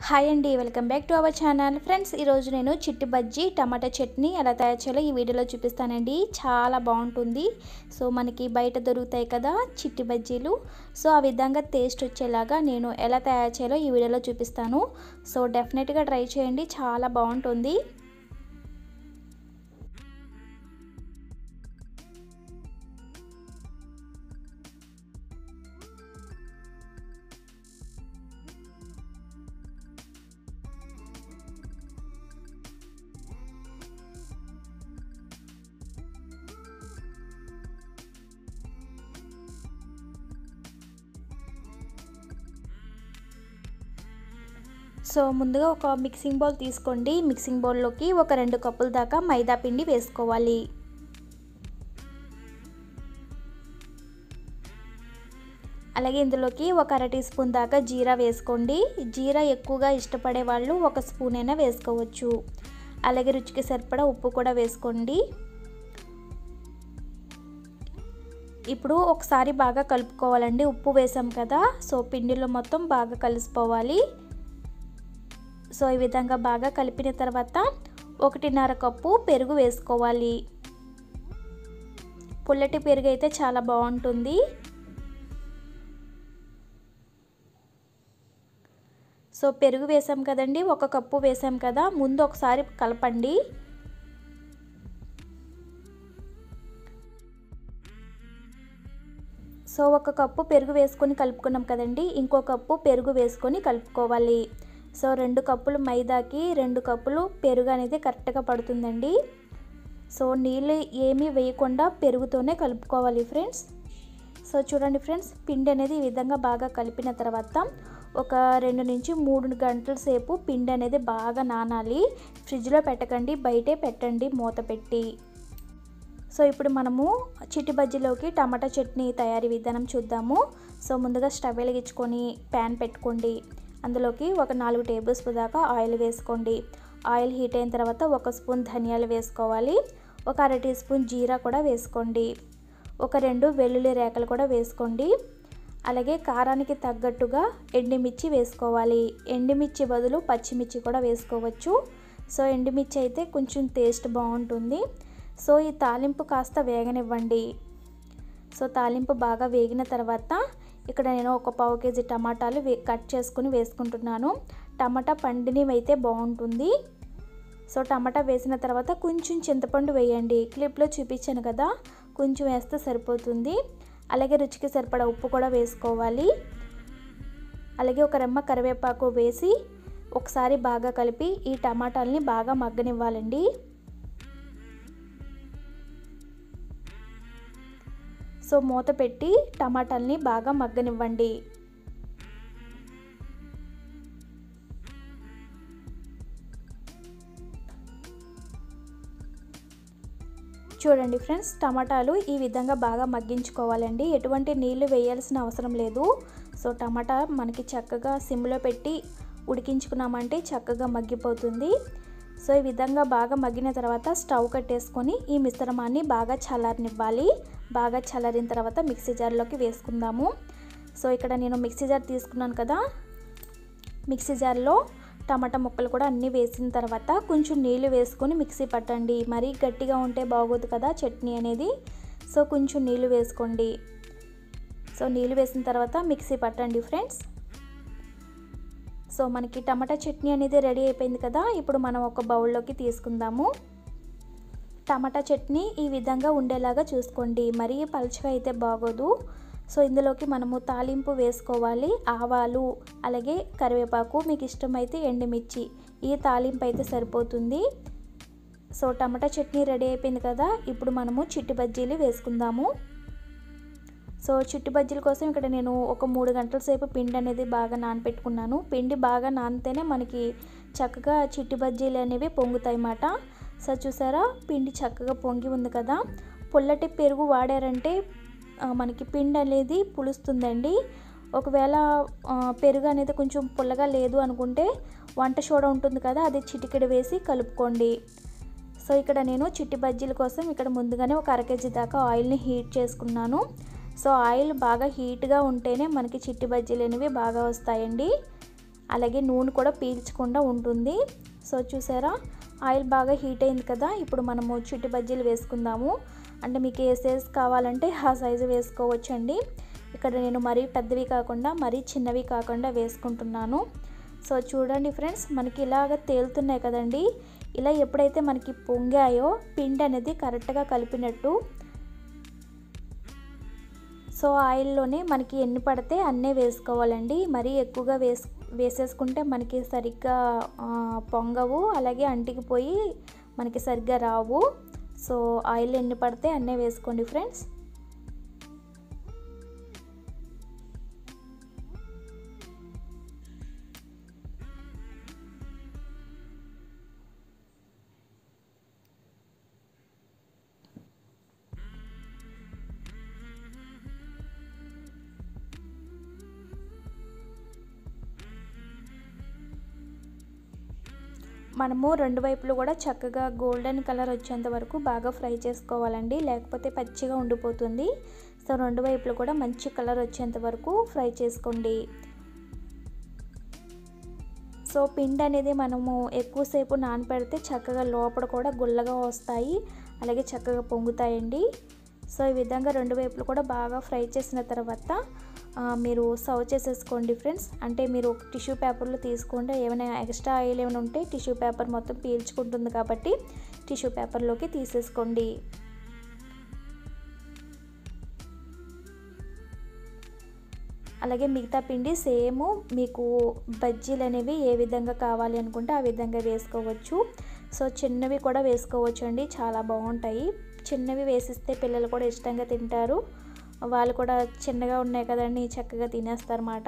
hi అండి welcome back to our channel friends ఈరోజు నేను చిట్టి బజ్జీ టమాటా చట్నీ ఎలా తయారు చేయాలో ఈ వీడియోలో చూపిస్తానండి చాలా బాగుంటుంది సో మనకి బయట దొరుకుతాయి కదా చిట్టి బజ్జీలు సో ఆ విధంగా టేస్ట్ వచ్చేలాగా నేను ఎలా తయారు చేయాలో ఈ వీడియోలో చూపిస్తాను సో డెఫినెట్గా ట్రై చేయండి చాలా బాగుంటుంది సో ముందుగా ఒక మిక్సింగ్ బౌల్ తీసుకోండి మిక్సింగ్ బౌల్లోకి ఒక రెండు కప్పుల దాకా మైదా పిండి వేసుకోవాలి అలాగే ఇందులోకి ఒక అర టీ స్పూన్ దాకా జీరా వేసుకోండి జీరా ఎక్కువగా ఇష్టపడే వాళ్ళు ఒక స్పూన్ అయినా వేసుకోవచ్చు అలాగే రుచికి సరిపడా ఉప్పు కూడా వేసుకోండి ఇప్పుడు ఒకసారి బాగా కలుపుకోవాలండి ఉప్పు వేసాం కదా సో పిండిలో మొత్తం బాగా కలిసిపోవాలి సో ఈ విధంగా బాగా కలిపిన తర్వాత ఒకటిన్నర కప్పు పెరుగు వేసుకోవాలి పుల్లటి పెరుగు అయితే చాలా బాగుంటుంది సో పెరుగు వేసాం కదండి ఒక కప్పు వేసాం కదా ముందు ఒకసారి కలపండి సో ఒక కప్పు పెరుగు వేసుకొని కలుపుకున్నాం కదండి ఇంకో కప్పు పెరుగు వేసుకొని కలుపుకోవాలి సో రెండు కప్పులు మైదాకి రెండు కప్పులు పెరుగు అనేది కరెక్ట్గా పడుతుందండి సో నీళ్ళు ఏమీ వేయకుండా పెరుగుతోనే కలుపుకోవాలి ఫ్రెండ్స్ సో చూడండి ఫ్రెండ్స్ పిండి అనేది ఈ విధంగా బాగా కలిపిన తర్వాత ఒక రెండు నుంచి మూడు గంటల సేపు పిండి అనేది బాగా నానాలి ఫ్రిడ్జ్లో పెట్టకండి బయటే పెట్టండి మూత పెట్టి సో ఇప్పుడు మనము చిట్టి బజ్జీలోకి టమాటా చట్నీ తయారీ విధానం చూద్దాము సో ముందుగా స్టవ్ వెలిగించుకొని ప్యాన్ పెట్టుకోండి అందులోకి ఒక నాలుగు టేబుల్ స్పూన్ దాకా ఆయిల్ వేసుకోండి ఆయిల్ హీట్ అయిన తర్వాత ఒక స్పూన్ ధనియాలు వేసుకోవాలి ఒక అర టీ స్పూన్ జీరా కూడా వేసుకోండి ఒక రెండు వెల్లుల్లి రేకలు కూడా వేసుకోండి అలాగే కారానికి తగ్గట్టుగా ఎండుమిర్చి వేసుకోవాలి ఎండుమిర్చి బదులు పచ్చిమిర్చి కూడా వేసుకోవచ్చు సో ఎండుమిర్చి అయితే కొంచెం టేస్ట్ బాగుంటుంది సో ఈ తాలింపు కాస్త వేగనివ్వండి సో తాలింపు బాగా వేగిన తర్వాత ఇక్కడ నేను ఒక పావు కేజీ టమాటాలు వే కట్ చేసుకుని వేసుకుంటున్నాను టమాటా పండినవి అయితే బాగుంటుంది సో టమాటా వేసిన తర్వాత కొంచెం చింతపండు వేయండి క్లిప్లో చూపించాను కదా కొంచెం వేస్తే సరిపోతుంది అలాగే రుచికి సరిపడా ఉప్పు కూడా వేసుకోవాలి అలాగే ఒక రెమ్మ కరివేపాకు వేసి ఒకసారి బాగా కలిపి ఈ టమాటాలని బాగా మగ్గనివ్వాలండి సో మూత పెట్టి టమాటాలని బాగా మగ్గనివ్వండి చూడండి ఫ్రెండ్స్ టమాటాలు ఈ విధంగా బాగా మగ్గించుకోవాలండి ఎటువంటి నీళ్లు వేయాల్సిన అవసరం లేదు సో టమాటా మనకి చక్కగా సిమ్లో పెట్టి ఉడికించుకున్నామంటే చక్కగా మగ్గిపోతుంది సో ఈ విధంగా బాగా మగ్గిన తర్వాత స్టవ్ కట్టేసుకొని ఈ మిశ్రమాన్ని బాగా చల్లారనివ్వాలి బాగా చల్లారిన తర్వాత మిక్సీ జార్లోకి వేసుకుందాము సో ఇక్కడ నేను మిక్సీ జార్ తీసుకున్నాను కదా మిక్సీ జార్లో టమాటా ముక్కలు కూడా అన్నీ వేసిన తర్వాత కొంచెం నీళ్ళు వేసుకొని మిక్సీ పట్టండి మరీ గట్టిగా ఉంటే బాగోదు కదా చట్నీ అనేది సో కొంచెం నీళ్ళు వేసుకోండి సో నీళ్ళు వేసిన తర్వాత మిక్సీ పట్టండి ఫ్రెండ్స్ సో మనకి టమాటా చట్నీ అనేది రెడీ అయిపోయింది కదా ఇప్పుడు మనం ఒక బౌల్లోకి తీసుకుందాము టమాటా చట్నీ ఈ విధంగా ఉండేలాగా చూసుకోండి మరీ పలుచగా అయితే బాగోదు సో ఇందులోకి మనము తాలింపు వేసుకోవాలి ఆవాలు అలాగే కరివేపాకు మీకు ఇష్టమైతే ఎండుమిర్చి ఈ తాలింపు అయితే సరిపోతుంది సో టమాటా చట్నీ రెడీ అయిపోయింది కదా ఇప్పుడు మనము చిట్టి బజ్జీలు వేసుకుందాము సో చిట్టి బజ్జీల కోసం ఇక్కడ నేను ఒక మూడు గంటల సేపు పిండి అనేది బాగా నానపెట్టుకున్నాను పిండి బాగా నానితేనే మనకి చక్కగా చిట్టి బజ్జీలు అనేవి పొంగుతాయి అన్నమాట సో చూసారా పిండి చక్కగా పొంగి ఉంది కదా పుల్లటి పెరుగు వాడారంటే మనకి పిండి అనేది పులుస్తుందండి ఒకవేళ పెరుగు అనేది కొంచెం పుల్లగా లేదు అనుకుంటే వంట సోడా ఉంటుంది కదా అది చిటికెడు వేసి కలుపుకోండి సో ఇక్కడ నేను చిట్టి బజ్జీల కోసం ఇక్కడ ముందుగానే ఒక అర కేజీ దాకా ఆయిల్ని హీట్ చేసుకున్నాను సో ఆయిల్ బాగా హీట్గా ఉంటేనే మనకి చిట్టి బజ్జీలు అనేవి బాగా వస్తాయండి అలాగే నూనె కూడా పీల్చకుండా ఉంటుంది సో చూసారా ఆయిల్ బాగా హీట్ అయింది కదా ఇప్పుడు మనము చిట్టి బజ్జీలు వేసుకుందాము అంటే మీకు ఏ సైజ్ కావాలంటే ఆ సైజు వేసుకోవచ్చండి ఇక్కడ నేను మరీ పెద్దవి కాకుండా మరీ చిన్నవి కాకుండా వేసుకుంటున్నాను సో చూడండి ఫ్రెండ్స్ మనకి ఇలాగ తేలుతున్నాయి కదండి ఇలా ఎప్పుడైతే మనకి పొంగాయో పిండి అనేది కరెక్ట్గా కలిపినట్టు సో ఆయిల్లోనే మనకి ఎన్ని పడితే అన్నీ వేసుకోవాలండి మరీ ఎక్కువగా వేస్ వేసేసుకుంటే మనకి సరిగ్గా పొంగవు అలాగే అంటికిపోయి మనకి సరిగ్గా రావు సో ఆయిల్ ఎన్ని పడితే అన్నీ వేసుకోండి ఫ్రెండ్స్ మనము రెండు వైపులు కూడా చక్కగా గోల్డెన్ కలర్ వచ్చేంత వరకు బాగా ఫ్రై చేసుకోవాలండి లేకపోతే పచ్చిగా ఉండిపోతుంది సో రెండు వైపులు కూడా మంచి కలర్ వచ్చేంత వరకు ఫ్రై చేసుకోండి సో పిండి అనేది మనము ఎక్కువసేపు నానపెడితే చక్కగా లోపల కూడా గుల్లగా వస్తాయి అలాగే చక్కగా పొంగుతాయండి సో ఈ విధంగా రెండు వైపులు కూడా బాగా ఫ్రై చేసిన తర్వాత మీరు సర్వ్ చేసేసుకోండి ఫ్రెండ్స్ అంటే మీరు టిష్యూ పేపర్లు తీసుకోండి ఏమైనా ఎక్స్ట్రా ఆయిల్ ఏమైనా ఉంటే టిష్యూ పేపర్ మొత్తం పీల్చుకుంటుంది కాబట్టి టిష్యూ పేపర్లోకి తీసేసుకోండి అలాగే మిగతా పిండి సేమ్ మీకు బజ్జీలు అనేవి ఏ విధంగా కావాలి అనుకుంటే ఆ విధంగా వేసుకోవచ్చు సో చిన్నవి కూడా వేసుకోవచ్చు అండి చాలా బాగుంటాయి చిన్నవి వేసిస్తే పిల్లలు కూడా ఇష్టంగా తింటారు వాళ్ళు కూడా చిన్నగా ఉన్నాయి కదండి చక్కగా తినేస్తారన్నమాట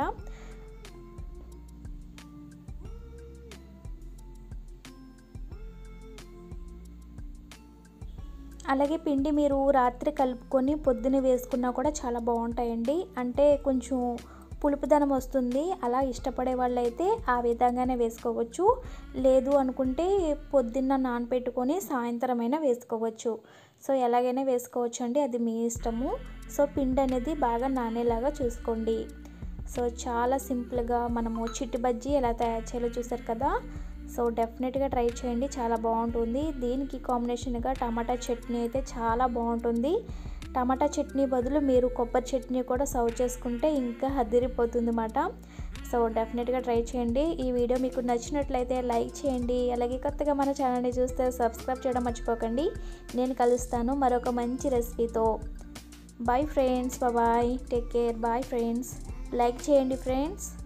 అలాగే పిండి మీరు రాత్రి కలుపుకొని పొద్దున వేసుకున్నా కూడా చాలా బాగుంటాయండి అంటే కొంచెం పులుపుదనం వస్తుంది అలా ఇష్టపడే వాళ్ళైతే ఆ విధంగానే వేసుకోవచ్చు లేదు అనుకుంటే పొద్దున్న నానపెట్టుకొని సాయంత్రమైనా వేసుకోవచ్చు సో ఎలాగైనా వేసుకోవచ్చు అండి అది మీ ఇష్టము సో పిండి అనేది బాగా నానేలాగా చూసుకోండి సో చాలా సింపుల్గా మనము చిట్టి బజ్జీ ఎలా తయారు చేయాలో చూసారు కదా సో డెఫినెట్గా ట్రై చేయండి చాలా బాగుంటుంది దీనికి కాంబినేషన్గా టమాటా చట్నీ అయితే చాలా బాగుంటుంది టమాటా చట్నీ బదులు మీరు కొబ్బరి చట్నీ కూడా సర్వ్ చేసుకుంటే ఇంకా హద్దిరిపోతుంది అన్నమాట సో డెఫినెట్గా ట్రై చేయండి ఈ వీడియో మీకు నచ్చినట్లయితే లైక్ చేయండి అలాగే కొత్తగా మన ఛానల్ని చూస్తే సబ్స్క్రైబ్ చేయడం మర్చిపోకండి నేను కలుస్తాను మరొక మంచి రెసిపీతో bye friends bye take care bye friends like చేయండి ఫ్రెండ్స్